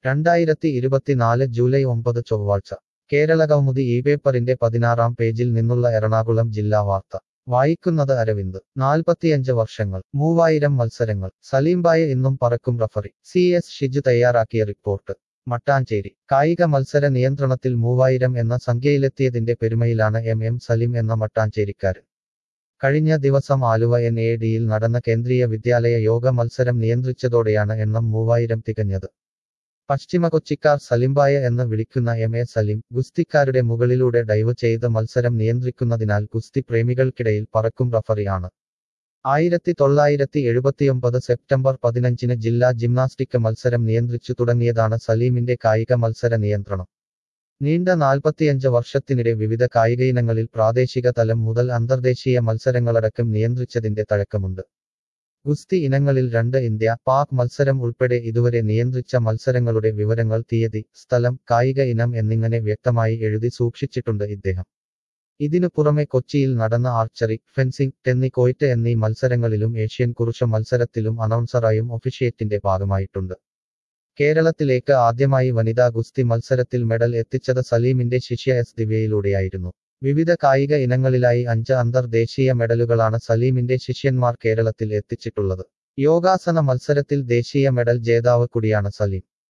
രണ്ടായിരത്തി ഇരുപത്തിനാല് ജൂലൈ ഒമ്പത് ചൊവ്വാഴ്ച കേരളകൗമുദി ഈ പേപ്പറിന്റെ പതിനാറാം പേജിൽ നിന്നുള്ള എറണാകുളം ജില്ലാ വാർത്ത വായിക്കുന്നത് അരവിന്ദ് നാൽപ്പത്തിയഞ്ച് വർഷങ്ങൾ മൂവായിരം മത്സരങ്ങൾ സലീംബായ ഇന്നും പറക്കും റഫറി സി എസ് ഷിജു തയ്യാറാക്കിയ റിപ്പോർട്ട് മട്ടാഞ്ചേരി കായിക മത്സര നിയന്ത്രണത്തിൽ മൂവായിരം എന്ന സംഖ്യയിലെത്തിയതിന്റെ പെരുമയിലാണ് എം എം സലീം എന്ന മട്ടാഞ്ചേരിക്കാരൻ കഴിഞ്ഞ ദിവസം ആലുവ എൻ എ ഡിയിൽ നടന്ന കേന്ദ്രീയ വിദ്യാലയ യോഗ മത്സരം നിയന്ത്രിച്ചതോടെയാണ് എണ്ണം മൂവായിരം തികഞ്ഞത് പശ്ചിമ കൊച്ചിക്കാർ സലിംബായ എന്ന് വിളിക്കുന്ന എം എ സലിം ഗുസ്തിക്കാരുടെ മുകളിലൂടെ ഡൈവ് ചെയ്ത് മത്സരം നിയന്ത്രിക്കുന്നതിനാൽ ഗുസ്തി പ്രേമികൾക്കിടയിൽ പറക്കും റഫറിയാണ് ആയിരത്തി തൊള്ളായിരത്തി എഴുപത്തിയൊമ്പത് സെപ്റ്റംബർ പതിനഞ്ചിന് ജില്ലാ ജിംനാസ്റ്റിക് മത്സരം നിയന്ത്രിച്ചു തുടങ്ങിയതാണ് സലീമിന്റെ കായിക മത്സര നിയന്ത്രണം നീണ്ട നാൽപ്പത്തിയഞ്ച് വർഷത്തിനിടെ വിവിധ കായിക ഇനങ്ങളിൽ പ്രാദേശിക തലം മുതൽ അന്തർദേശീയ മത്സരങ്ങളടക്കം നിയന്ത്രിച്ചതിന്റെ തഴക്കമുണ്ട് ഗുസ്തി ഇനങ്ങളിൽ രണ്ട് ഇന്ത്യ പാക് മത്സരം ഉൾപ്പെടെ ഇതുവരെ നിയന്ത്രിച്ച മത്സരങ്ങളുടെ വിവരങ്ങൾ തീയതി സ്ഥലം കായിക ഇനം എന്നിങ്ങനെ വ്യക്തമായി എഴുതി സൂക്ഷിച്ചിട്ടുണ്ട് ഇദ്ദേഹം ഇതിനു പുറമെ കൊച്ചിയിൽ നടന്ന ആർച്ചറി ഫെൻസിംഗ് ടെന്നിക്കോയ്റ്റ് എന്നീ മത്സരങ്ങളിലും ഏഷ്യൻ കുറുഷ മത്സരത്തിലും അനൗൺസറായും ഒഫീഷ്യേറ്റിന്റെ ഭാഗമായിട്ടുണ്ട് കേരളത്തിലേക്ക് ആദ്യമായി വനിതാ ഗുസ്തി മത്സരത്തിൽ മെഡൽ എത്തിച്ചത് സലീമിന്റെ ശിഷ്യ എസ് ദിവ്യയിലൂടെയായിരുന്നു വിവിധ കായിക ഇനങ്ങളിലായി അഞ്ച് അന്തർദേശീയ മെഡലുകളാണ് സലീമിന്റെ ശിഷ്യന്മാർ കേരളത്തിൽ എത്തിച്ചിട്ടുള്ളത് യോഗാസന മത്സരത്തിൽ ദേശീയ മെഡൽ ജേതാവ് കൂടിയാണ് സലീം